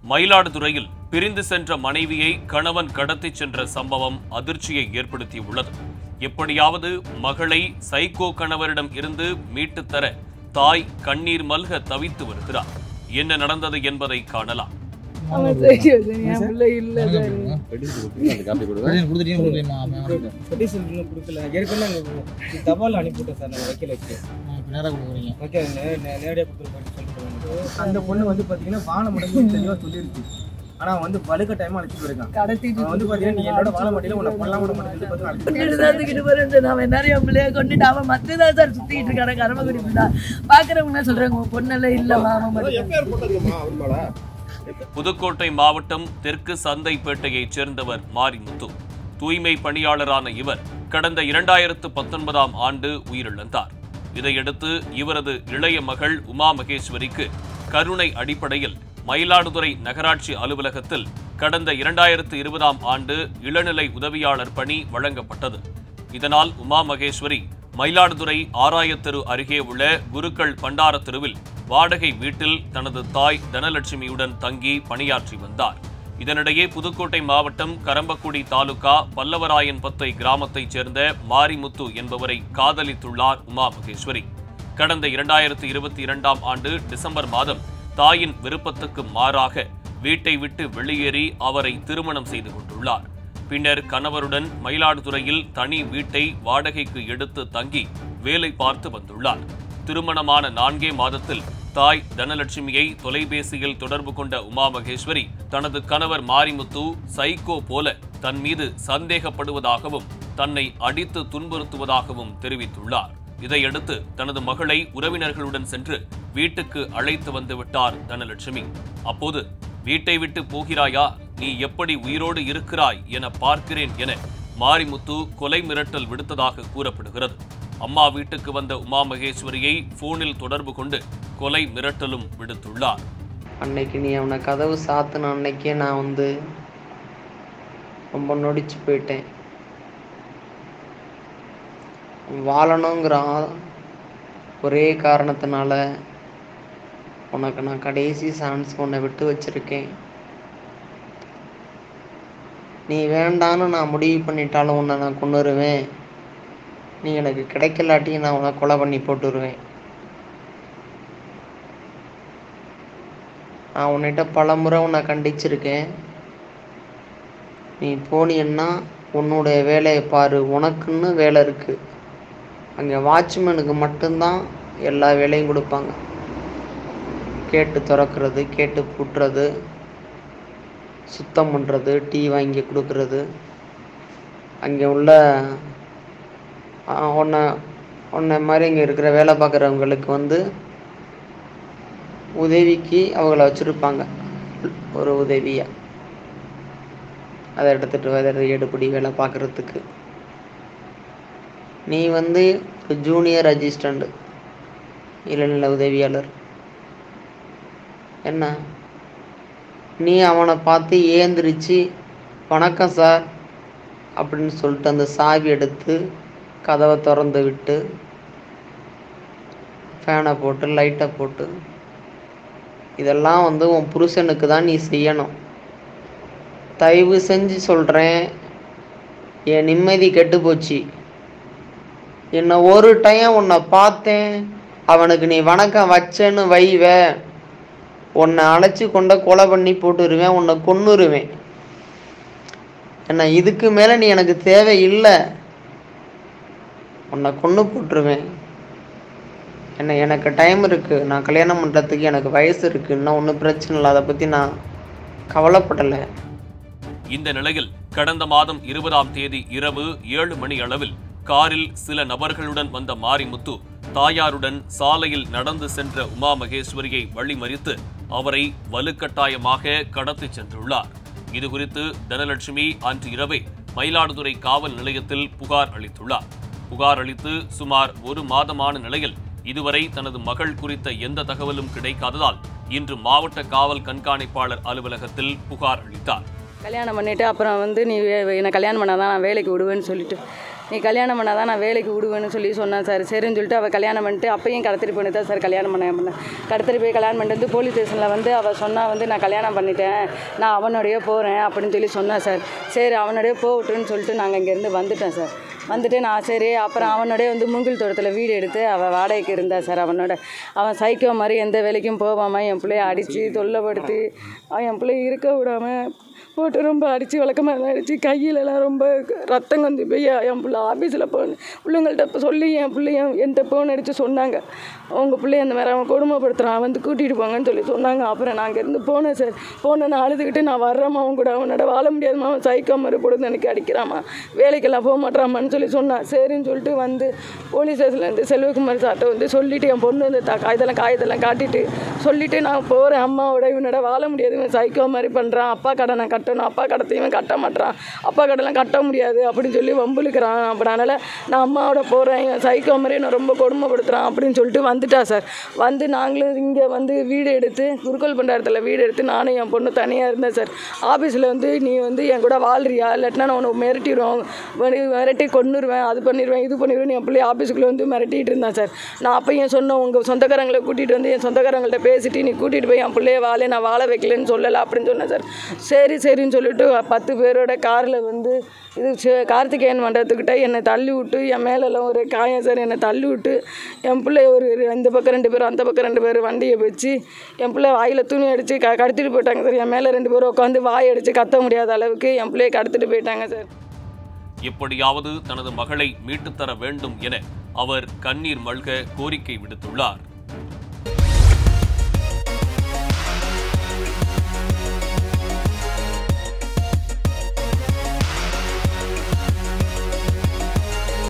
மயிலாடுதுறையில் பிரிந்து சென்ற மனைவியை கணவன் கடத்திச் சென்ற சம்பவம் அதிர்ச்சியை ஏற்படுத்தியுள்ளது எப்படியாவது மகளை சைக்கோ கணவரிடம் இருந்து மீட்டுத் தர தாய் கண்ணீர் மல்க தவித்து வருகிறார் என்ன நடந்தது என்பதை காணலாம் அவன் செய்யறது என் பிள்ளை இல்ல சார் கொடுத்துட்டீங்க கொடுத்துருமா பெட்டிஷன் இன்னும் கொடுக்கல ஏற்கனவே நாங்கள் தபால் அனுப்பிவிட்டோம் சார் நாங்கள் வைக்கலுக்கு நேராக கொடுக்குறீங்க ஓகே நேரடியாக கொடுத்துருக்கோம் சொல்லிட்டு அந்த பொண்ணு வந்து பார்த்தீங்கன்னா வாழ முடியும் தெளிவாக சொல்லியிருக்கு ஆனால் வந்து வலுக்க டைம் அழைச்சிட்டு போயிருக்கான் கடத்திட்டு அவன் வந்து பார்த்தீங்கன்னா நீ என்னோட வாழ மாட்டியில் உன்னை பண்ணலாம் விட மாட்டேன்னு பார்த்து அழைச்சிட்டு கொண்டுட்டு தான் தூக்கிட்டு போறேன் சார் அவன் நிறைய பிள்ளைய கொண்டுட்டு அவன் மத்ததான் சார் சுத்திட்டு இருக்கான கரமக்குடி பிள்ளை பாக்குறவங்க சொல்றாங்க உன் பொண்ணெல்லாம் இல்லம்மா அவன் மட்டும் புதுக்கோட்டை மாவட்டம் தெற்கு சந்தைப்பேட்டையைச் சேர்ந்தவர் மாரிமுத்து தூய்மை பணியாளரான இவர் கடந்த இரண்டாயிரத்து பத்தொன்பதாம் ஆண்டு உயிரிழந்தார் இதையடுத்து இவரது இளைய மகள் உமா மகேஸ்வரிக்கு கருணை அடிப்படையில் மயிலாடுதுறை நகராட்சி அலுவலகத்தில் கடந்த இரண்டாயிரத்து இருபதாம் ஆண்டு இளநிலை உதவியாளர் பணி வழங்கப்பட்டது இதனால் உமா மகேஸ்வரி மயிலாடுதுறை ஆராயத்தெரு அருகே உள்ள குருக்கள் பண்டார தெருவில் வாடகை வீட்டில் தனது தாய் தனலட்சுமியுடன் தங்கி பணியாற்றி வந்தார் இதனிடையே புதுக்கோட்டை மாவட்டம் கரம்பக்குடி தாலுகா பல்லவராயன் பத்தை கிராமத்தைச் சேர்ந்த மாரிமுத்து என்பவரை காதலித்துள்ளார் உமா மகேஸ்வரி கடந்த இரண்டாயிரத்து இருபத்தி இரண்டாம் ஆண்டு டிசம்பர் மாதம் தாயின் விருப்பத்துக்கு மாறாக வீட்டை விட்டு வெளியேறி அவரை திருமணம் செய்து கொண்டுள்ளார் பின்னர் கணவருடன் மயிலாடுதுறையில் தனி வீட்டை வாடகைக்கு எடுத்து தங்கி வேலை பார்த்து வந்துள்ளார் திருமணமான நான்கே மாதத்தில் தாய் தனலட்சுமியை தொலைபேசியில் தொடர்பு கொண்ட உமா மகேஸ்வரி தனது கணவர் மாரிமுத்து சைக்கோ போல தன் மீது சந்தேகப்படுவதாகவும் தன்னை அடித்து துன்புறுத்துவதாகவும் தெரிவித்துள்ளார் இதையடுத்து தனது மகளை உறவினர்களுடன் சென்று வீட்டுக்கு அழைத்து வந்து விட்டார் தனலட்சுமி அப்போது வீட்டை விட்டு போகிறாயா நீ எப்படி உயிரோடு இருக்கிறாய் என பார்க்கிறேன் என மாரிமுத்து கொலை மிரட்டல் விடுத்ததாக கூறப்படுகிறது அம்மா வீட்டுக்கு வந்த உமா மகேஸ்வரியை போனில் தொடர்பு கொண்டு கொலை மிரட்டலும் விடுத்துள்ளார் அன்னைக்கு நீ அவனை கதவு சாத்தின அன்னைக்கே நான் வந்து ரொம்ப நொடிச்சு போயிட்டேன் வாழணுங்கிற ஆ- ஒரே காரணத்தினால உனக்கு நான் கடைசி சான்ஸ் உன்னை விட்டு வச்சிருக்கேன் நீ வேண்டான்னு நான் முடிவு பண்ணிட்டாலும் உன்னை நான் கொண்டுருவேன் நீ எனக்கு கிடைக்கலாட்டி நான் உன்னை கொலை பண்ணி போட்டுருவேன் நான் உன்னிட்ட பல முறை உன்னை கண்டிச்சிருக்கேன் நீ போனீன்னா உன்னுடைய வேலையை பாரு உனக்குன்னு வேலை இருக்கு அங்கே வாட்ச்மேனுக்கு மட்டும்தான் எல்லா வேலையும் கொடுப்பாங்க கேட்டு திறக்கிறது கேட்டு பூட்டுறது சுத்தம் பண்ணுறது டீ வாங்கி கொடுக்கறது அங்கே உள்ள ஆ, உன்னை உன்னை மாதிரி இங்கே இருக்கிற வேலை பார்க்குறவங்களுக்கு வந்து உதவிக்கு அவங்கள வச்சுருப்பாங்க ஒரு உதவியாக அதை எடுத்துகிட்டு அதை எடுப்படி வேலை பார்க்குறதுக்கு நீ வந்து ஒரு ஜூனியர் அசிஸ்டண்ட் இளநிலை உதவியாளர் என்ன நீ அவனை பார்த்து ஏந்திரிச்சு வணக்கம் சார் அப்படின்னு சொல்லிட்டு அந்த சாவி எடுத்து கதவை திறந்து விட்டு ஃபேனை போட்டு லைட்டை போட்டு இதெல்லாம் வந்து உன் புருஷனுக்கு தான் நீ செய்யணும் தயவு செஞ்சு சொல்கிறேன் என் நிம்மதி கெட்டு போச்சு என்னை ஒரு டைம் உன்னை பார்த்தேன் அவனுக்கு நீ வணக்கம் வச்சேன்னு வைவ உன்னை அழைச்சி கொண்ட கொலை பண்ணி போட்டுருவேன் உன்னை கொன்னுருவேன் என்ன இதுக்கு மேலே நீ எனக்கு தேவையில்லை உன்னை கொன்று போட்டுருவேன் என்ன எனக்கு டைம் இருக்குது நான் கல்யாணம் பண்ணுறதுக்கு எனக்கு வயசு இருக்குது இன்னும் ஒன்றும் பிரச்சனை இல்லை அதை பற்றி நான் கவலைப்படலை இந்த நிலையில் கடந்த மாதம் இருபதாம் தேதி இரவு ஏழு மணி அளவில் காரில் சில நபர்களுடன் வந்த மாரிமுத்து தாயாருடன் சாலையில் நடந்து சென்ற உமா மகேஸ்வரியை வழிமறித்து அவரை வலுக்கட்டாயமாக கடத்திச் சென்றுள்ளார் இதுகுறித்து தனலட்சுமி அன்று இரவே மயிலாடுதுறை காவல் நிலையத்தில் புகார் அளித்துள்ளார் புகார் அளித்து சுமார் ஒரு மாதமான நிலையில் இதுவரை தனது மகள் குறித்த எந்த தகவலும் கிடைக்காததால் இன்று மாவட்ட காவல் கண்காணிப்பாளர் அலுவலகத்தில் புகார் அளித்தார் கல்யாணம் பண்ணிட்டு அப்புறம் வந்து நீ வே- என்னை கல்யாணம் பண்ணாதான் நான் வேலைக்கு விடுவேன்னு சொல்லிட்டு நீ கல்யாணம் பண்ணாதான் நான் வேலைக்கு விடுவேன்னு சொல்லி சொன்னேன் சார் சரின்னு சொல்லிட்டு அவள் கல்யாணம் பண்ணிட்டு அப்பையும் கடத்திட்டு போய் தான் சார் கல்யாணம் பண்ண பண்ணேன் கடத்திட்டு போய் கல்யாணம் பண்ணிட்டு வந்து போலீஸ் ஸ்டேஷனில் வந்து அவள் சொன்னா வந்து நான் கல்யாணம் பண்ணிட்டேன் நான் அவனோடய போகிறேன் அப்படின்னு சொல்லி சொன்னேன் சார் சரி அவனோடய போகட்டுன்னு சொல்லிட்டு நாங்கள் இங்கேருந்து வந்துட்டோம் சார் வந்துட்டு நான் சரி அப்புறம் அவனோடய வந்து மூங்கில் தோட்டத்தில் வீடு எடுத்து அவள் வாடகைக்கு இருந்தா சார் அவனோட அவன் சைக்கோ மாதிரி எந்த வேலைக்கும் போகாமல் என் பிள்ளைய அடித்து தொல்லைப்படுத்தி அவன் என் பிள்ளைய இருக்க விடாமல் போட்டு ரொம்ப அடித்து வழக்கமாக அடித்து கையிலலாம் ரொம்ப ரத்தம் வந்து போய் என் பிள்ளை ஆஃபீஸில் போன் பிள்ளைங்கள்ட்ட இப்போ சொல்லி என் பிள்ளைய என்கிட்ட ஃபோன் அடித்து சொன்னாங்க உங்கள் பிள்ளைய அந்த மாதிரி அவன் கொடுமைப்படுத்துகிறான் வந்து கூட்டிகிட்டு போங்கன்னு சொல்லி சொன்னாங்க அப்புறம் நான் அங்கேருந்து போனேன் சார் போனேன் நான் அழுதுகிட்டு நான் வர்றேம்மா அவன் கூட அவனோட வாழ முடியாதும்மா அவன் சைக்கோ மாதிரி பொழுது எனக்கு அடிக்கிறாம்மா வேலைக்கெல்லாம் போக மாட்டாமான்னு சொல்லி சொன்னான் சரின்னு சொல்லிட்டு வந்து போலீஸ் ஸ்டேஷன்லேருந்து செல்வகுமார் சார்ட்ட வந்து சொல்லிவிட்டு என் பொண்ணு வந்து த காயத்தெல்லாம் காயத்தெல்லாம் காட்டிட்டு சொல்லிவிட்டு நான் போகிறேன் அம்மாவோட இவனோட வாழ முடியாது இவன் சைக்கோ மாதிரி பண்ணுறான் அப்பா கடை நான் கட்டணும் அப்பா கடத்தையும் இவன் கட்ட மாட்டான் அப்பா கடைலாம் கட்ட முடியாது அப்படின்னு சொல்லி வம்புழுக்கிறான் அப்படி அதனால் நான் அம்மாவோட போகிறேன் இவன் சைக்கோ மாதிரி என்னை ரொம்ப கொடுமைப்படுத்துகிறான் அப்படின்னு சொல்லிட்டு வந்துட்டா சார் வந்து நாங்களும் இங்கே வந்து வீடு எடுத்து குருக்கல் பண்டாரத்தில் வீடு எடுத்து நானும் என் பொண்ணு தனியாக இருந்தேன் சார் ஆஃபீஸில் வந்து நீ வந்து என் கூட வாழ்றியா இல்லாட்டினா நான் உனக்கு மிரட்டிடுவோம் மிரட்டி கொன்னுருவேன் அது பண்ணிடுவேன் இது பண்ணிடுவேன் என் பிள்ளை ஆஃபீஸுக்குள்ளே வந்து மிரட்டிட்டு இருந்தான் சார் நான் அப்பயும் சொன்னேன் உங்கள் சொந்தக்காரங்களை கூட்டிகிட்டு வந்து என் சொந்தக்காரங்கள்ட்ட பேசிட்டு நீ கூட்டிகிட்டு போய் என் பிள்ளைய வாழ நான் வாழ வைக்கலன்னு சொல்லலை அப்படின்னு சொன்னேன் சார் சரி சரின்னு சொல்லிட்டு பத்து பேரோட காரில் வந்து இது சி- கார்த்திகேயன் மண்டபத்துக்கிட்ட என்னை தள்ளி விட்டு என் மேலெல்லாம் ஒரு காயம் சார் என்னை தள்ளி விட்டு என் பிள்ளை ஒரு ரெ- இந்த பக்கம் ரெண்டு பேரும் அந்த பக்கம் ரெண்டு பேரும் வண்டியை வச்சு என் பிள்ளை வாயில் துணி அடித்து க கடத்திட்டு போயிட்டாங்க சார் என் மேலே ரெண்டு பேரும் உட்காந்து வாய் அடித்து கத்த முடியாத அளவுக்கு என் பிள்ளையை கடத்திட்டு போயிட்டாங்க சார் எப்படியாவது தனது மகளை மீட்டுத் தர வேண்டும் என அவர் கண்ணீர் மல்க கோரிக்கை விடுத்துள்ளார்